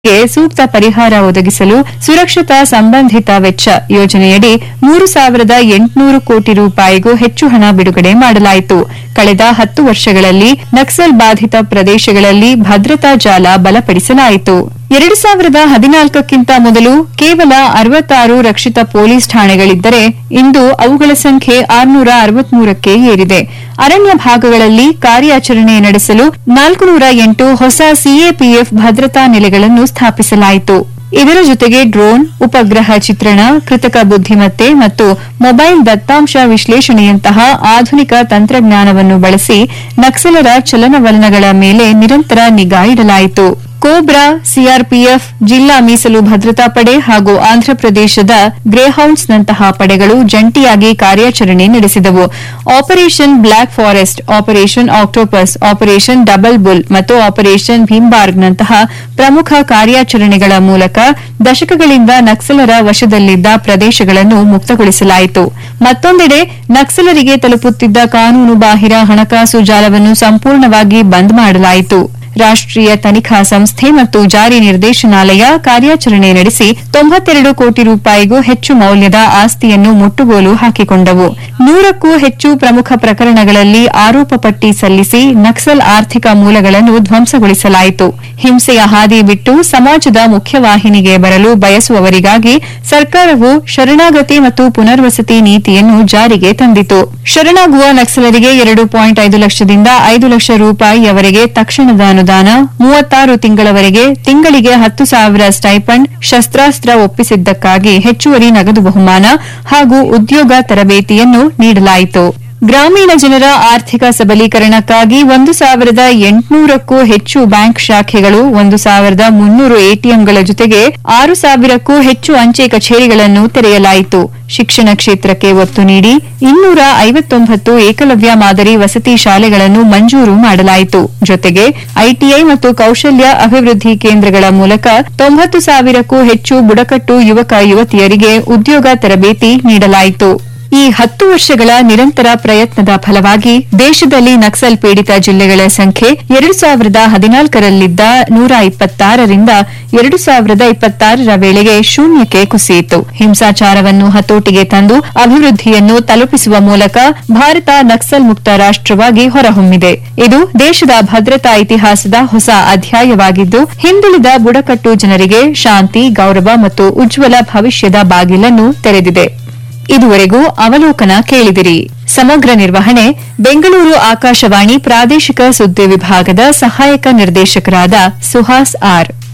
ಗೆ ಸೂಕ್ತ ಪರಿಹಾರ ಒದಗಿಸಲು ಸುರಕ್ಷತಾ ಸಂಬಂಧಿತ ವೆಚ್ಚ ಯೋಜನೆಯಡಿ ಮೂರು ಸಾವಿರದ ಎಂಟುನೂರು ಕೋಟಿ ರೂಪಾಯಿಗೂ ಹೆಚ್ಚು ಹಣ ಬಿಡುಗಡೆ ಮಾಡಲಾಯಿತು ಕಳೆದ ಹತ್ತು ವರ್ಷಗಳಲ್ಲಿ ನಕ್ಸಲ್ ಬಾಧಿತ ಪ್ರದೇಶಗಳಲ್ಲಿ ಭದ್ರತಾ ಜಾಲ ಬಲಪಡಿಸಲಾಯಿತು ಎರಡು ಸಾವಿರದ ಹದಿನಾಲ್ಕಕ್ಕಿಂತ ಮೊದಲು ಕೇವಲ ಅರವತ್ತಾರು ರಕ್ಷಿತ ಪೊಲೀಸ್ ಠಾಣೆಗಳಿದ್ದರೆ ಇಂದು ಅವುಗಳ ಸಂಖ್ಯೆ ಆರುನೂರ ಅರವತ್ಮೂರಕ್ಕೆ ಏರಿದೆ ಅರಣ್ಯ ಭಾಗಗಳಲ್ಲಿ ಕಾರ್ಯಾಚರಣೆ ನಡೆಸಲು ನಾಲ್ಕುನೂರ ಎಂಟು ಹೊಸ ಸಿಎಪಿಎಫ್ ಭದ್ರತಾ ನೆಲೆಗಳನ್ನು ಸ್ಥಾಪಿಸಲಾಯಿತು ಇದರ ಜೊತೆಗೆ ಡ್ರೋನ್ ಉಪಗ್ರಹ ಚಿತ್ರಣ ಕೃತಕ ಬುದ್ದಿಮತ್ತೆ ಮತ್ತು ಮೊಬೈಲ್ ದತ್ತಾಂಶ ವಿಶ್ಲೇಷಣೆಯಂತಹ ಆಧುನಿಕ ತಂತ್ರಜ್ಞಾನವನ್ನು ಬಳಸಿ ನಕ್ಸಲರ ಚಲನವಲನಗಳ ಮೇಲೆ ನಿರಂತರ ನಿಗಾ ಇಡಲಾಯಿತು ಕೋಬ್ರಾ ಸಿಆರ್ಪಿಎಫ್ ಜಿಲ್ಲಾ ಮೀಸಲು ಭದ್ರತಾ ಪಡೆ ಹಾಗೂ ಆಂಧ್ರಪ್ರದೇಶದ ಗ್ರೇಹೌಂಡ್ಸ್ನಂತಹ ಪಡೆಗಳು ಜಂಟಿಯಾಗಿ ಕಾರ್ಯಾಚರಣೆ ನಡೆಸಿದವು operation black forest operation octopus operation double bull ಮತ್ತು ಆಪರೇಷನ್ ಭೀಮ್ಬಾರ್ಗ್ನಂತಹ ಪ್ರಮುಖ ಕಾರ್ಯಾಚರಣೆಗಳ ಮೂಲಕ ದಶಕಗಳಿಂದ ನಕ್ಸಲರ ವಶದಲ್ಲಿದ್ದ ಪ್ರದೇಶಗಳನ್ನು ಮುಕ್ತಗೊಳಿಸಲಾಯಿತು ಮತ್ತೊಂದೆಡೆ ನಕ್ಸಲರಿಗೆ ತಲುಪುತ್ತಿದ್ದ ಕಾನೂನು ಬಾಹಿರ ಹಣಕಾಸು ಜಾಲವನ್ನು ಸಂಪೂರ್ಣವಾಗಿ ಬಂದ್ ಮಾಡಲಾಯಿತು ರಾಷ್ಟೀಯ ತನಿಖಾ ಸಂಸ್ಥೆ ಮತ್ತು ಜಾರಿ ನಿರ್ದೇಶನಾಲಯ ಕಾರ್ಯಾಚರಣೆ ನಡೆಸಿ ತೊಂಬತ್ತೆರಡು ಕೋಟಿ ರೂಪಾಯಿಗೂ ಹೆಚ್ಚು ಮೌಲ್ಯದ ಆಸ್ತಿಯನ್ನು ಮುಟ್ಟುಗೋಲು ಹಾಕಿಕೊಂಡವು ನೂರಕ್ಕೂ ಹೆಚ್ಚು ಪ್ರಮುಖ ಪ್ರಕರಣಗಳಲ್ಲಿ ಆರೋಪ ಪಟ್ಟಿ ಸಲ್ಲಿಸಿ ನಕ್ಸಲ್ ಆರ್ಥಿಕ ಮೂಲಗಳನ್ನು ಧ್ವಂಸಗೊಳಿಸಲಾಯಿತು ಹಿಂಸೆಯ ಹಾದಿ ಬಿಟ್ಟು ಸಮಾಜದ ಮುಖ್ಯವಾಹಿನಿಗೆ ಬರಲು ಬಯಸುವವರಿಗಾಗಿ ಸರ್ಕಾರವು ಶರಣಾಗತಿ ಮತ್ತು ಪುನರ್ವಸತಿ ನೀತಿಯನ್ನು ಜಾರಿಗೆ ತಂದಿತು ಶರಣಾಗುವ ನಕ್ಸಲರಿಗೆ ಎರಡು ಪಾಯಿಂಟ್ ಐದು ಲಕ್ಷದಿಂದ ಐದು ಲಕ್ಷ ರೂಪಾಯಿಯವರೆಗೆ ತಕ್ಷಣದ ಅನುದಾನ ಮೂವತ್ತಾರು ತಿಂಗಳವರೆಗೆ ತಿಂಗಳಿಗೆ ಹತ್ತು ಸಾವಿರ ಸ್ಟೈಪಂಡ್ ಶಸ್ತ್ರಾಸ್ತ್ರ ಒಪ್ಪಿಸಿದ್ದಕ್ಕಾಗಿ ಹೆಚ್ಚುವರಿ ನಗದು ಬಹುಮಾನ ಹಾಗೂ ಉದ್ಯೋಗ ತರಬೇತಿಯನ್ನು ನೀಡಲಾಯಿತು ಗ್ರಾಮೀಣ ಜನರ ಆರ್ಥಿಕ ಸಬಲೀಕರಣಕ್ಕಾಗಿ ಒಂದು ಸಾವಿರದ ಎಂಟುನೂರಕ್ಕೂ ಹೆಚ್ಚು ಬ್ಯಾಂಕ್ ಶಾಖೆಗಳು ಒಂದು ಸಾವಿರದ ಮುನ್ನೂರು ಎಟಿಎಂಗಳ ಜೊತೆಗೆ ಆರು ಸಾವಿರಕ್ಕೂ ಹೆಚ್ಚು ಅಂಚೆ ಕಚೇರಿಗಳನ್ನು ತೆರೆಯಲಾಯಿತು ಶಿಕ್ಷಣ ಕ್ಷೇತ್ರಕ್ಕೆ ಒತ್ತು ನೀಡಿ ಇನ್ನೂರ ಐವತ್ತೊಂಬತ್ತು ಏಕಲವ್ಯ ಮಾದರಿ ವಸತಿ ಶಾಲೆಗಳನ್ನು ಮಂಜೂರು ಮಾಡಲಾಯಿತು ಜೊತೆಗೆ ಐಟಿಐ ಮತ್ತು ಕೌಶಲ್ಯ ಅಭಿವೃದ್ಧಿ ಕೇಂದ್ರಗಳ ಮೂಲಕ ತೊಂಬತ್ತು ಸಾವಿರಕ್ಕೂ ಹೆಚ್ಚು ಬುಡಕಟ್ಟು ಯುವಕ ಯುವತಿಯರಿಗೆ ಉದ್ಯೋಗ ತರಬೇತಿ ನೀಡಲಾಯಿತು ಈ ಹತ್ತು ವರ್ಷಗಳ ನಿರಂತರ ಪ್ರಯತ್ನದ ಫಲವಾಗಿ ದೇಶದಲ್ಲಿ ನಕ್ಸಲ್ ಪೀಡಿತ ಜಿಲ್ಲೆಗಳ ಸಂಖ್ಯೆ ಎರಡು ಸಾವಿರದ ಹದಿನಾಲ್ಕರಲ್ಲಿದ್ದ ನೂರ ಇಪ್ಪತ್ತಾರರಿಂದ ಎರಡು ಸಾವಿರದ ಇಪ್ಪತ್ತಾರರ ವೇಳೆಗೆ ಶೂನ್ಯಕ್ಕೆ ಕುಸಿಯಿತು ಹಿಂಸಾಚಾರವನ್ನು ಹತೋಟಿಗೆ ತಂದು ಅಭಿವೃದ್ಧಿಯನ್ನು ತಲುಪಿಸುವ ಮೂಲಕ ಭಾರತ ನಕ್ಸಲ್ ಮುಕ್ತ ರಾಷ್ಟವಾಗಿ ಹೊರಹೊಮ್ಮಿದೆ ಇದು ದೇಶದ ಭದ್ರತಾ ಇತಿಹಾಸದ ಹೊಸ ಅಧ್ಯಾಯವಾಗಿದ್ದು ಹಿಂದುಳಿದ ಬುಡಕಟ್ಟು ಜನರಿಗೆ ಶಾಂತಿ ಗೌರವ ಮತ್ತು ಉಜ್ವಲ ಭವಿಷ್ಯದ ಬಾಗಿಲನ್ನು ತೆರೆದಿದೆ ಇದುವರೆಗೂ ಅವಲೋಕನ ಕೇಳಿದಿರಿ ಸಮಗ್ರ ನಿರ್ವಹಣೆ ಬೆಂಗಳೂರು ಆಕಾಶವಾಣಿ ಪ್ರಾದೇಶಿಕ ಸುದ್ದಿ ವಿಭಾಗದ ಸಹಾಯಕ ನಿರ್ದೇಶಕರಾದ ಸುಹಾಸ್ ಆರ್